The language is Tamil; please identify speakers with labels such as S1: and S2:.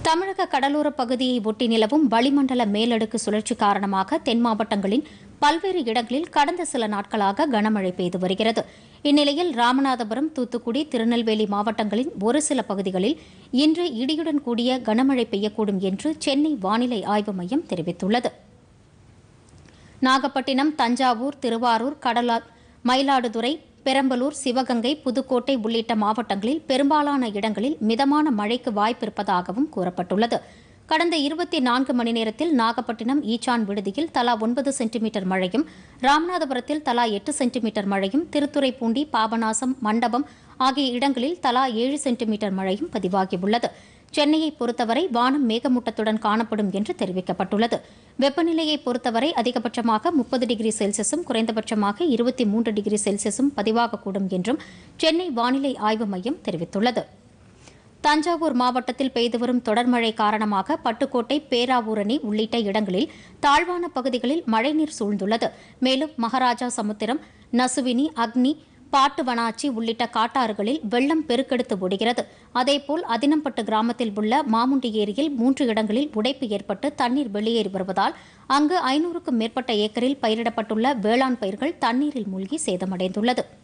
S1: தமிழக கடலோர பகுதியை ஒட்டி நிலவும் வளிமண்டல மேலடுக்கு சுழற்சி காரணமாக தென் மாவட்டங்களின் பல்வேறு இடங்களில் கடந்த சில நாட்களாக கனமழை பெய்து வருகிறது இந்நிலையில் ராமநாதபுரம் தூத்துக்குடி திருநெல்வேலி மாவட்டங்களின் ஒரு சில பகுதிகளில் இன்று இடியுடன் கூடிய கனமழை பெய்யக்கூடும் என்று சென்னை வானிலை ஆய்வு மையம் தெரிவித்துள்ளது நாகப்பட்டினம் தஞ்சாவூர் திருவாரூர் கடலா மயிலாடுதுறை பெரம்பலூர் சிவகங்கை புதுக்கோட்டை உள்ளிட்ட மாவட்டங்களில் பெரும்பாலான இடங்களில் மிதமான மழைக்கு வாய்ப்பிருப்பதாகவும் கூறப்பட்டுள்ளது கடந்த இருபத்தி நான்கு மணி நேரத்தில் நாகப்பட்டினம் ஈச்சான் விடுதியில் தலா ஒன்பது சென்டிமீட்டர் மழையும் ராமநாதபுரத்தில் தலா எட்டு சென்டிமீட்டர் மழையும் திருத்துறைப்பூண்டி பாபநாசம் மண்டபம் ஆகிய இடங்களில் தலா ஏழு சென்டிமீட்டர் மழையும் பதிவாகியுள்ளது சென்னையை பொறுத்தவரை வானம் மேகமூட்டத்துடன் காணப்படும் என்று தெரிவிக்கப்பட்டுள்ளது வெப்பநிலையை பொறுத்தவரை அதிகபட்சமாக முப்பது டிகிரி செல்சியஸும் குறைந்தபட்சமாக இருபத்தி மூன்று டிகிரி செல்சியஸும் பதிவாகக்கூடும் என்றும் சென்னை வானிலை ஆய்வு மையம் தெரிவித்துள்ளது தஞ்சாவூர் மாவட்டத்தில் பெய்து வரும் தொடர் மழை காரணமாக பட்டுக்கோட்டை பேராவூரணி உள்ளிட்ட இடங்களில் தாழ்வான பகுதிகளில் மழைநீர் சூழ்ந்துள்ளது மேலும் மகாராஜா சமுத்திரம் நசுவினி அக்னி பாட்டுவனாச்சி உள்ளிட்ட காட்டாறுகளில் வெள்ளம் பெருக்கெடுத்து ஓடுகிறது அதேபோல் அதினம்பட்டு கிராமத்தில் உள்ள மாமுண்டி ஏரியில் மூன்று இடங்களில் உடைப்பு ஏற்பட்டு தண்ணீர் வெளியேறி வருவதால் அங்கு ஐநூறுக்கும் மேற்பட்ட ஏக்கரில் பயிரிடப்பட்டுள்ள வேளாண் பயிர்கள் தண்ணீரில் மூழ்கி சேதமடைந்துள்ளது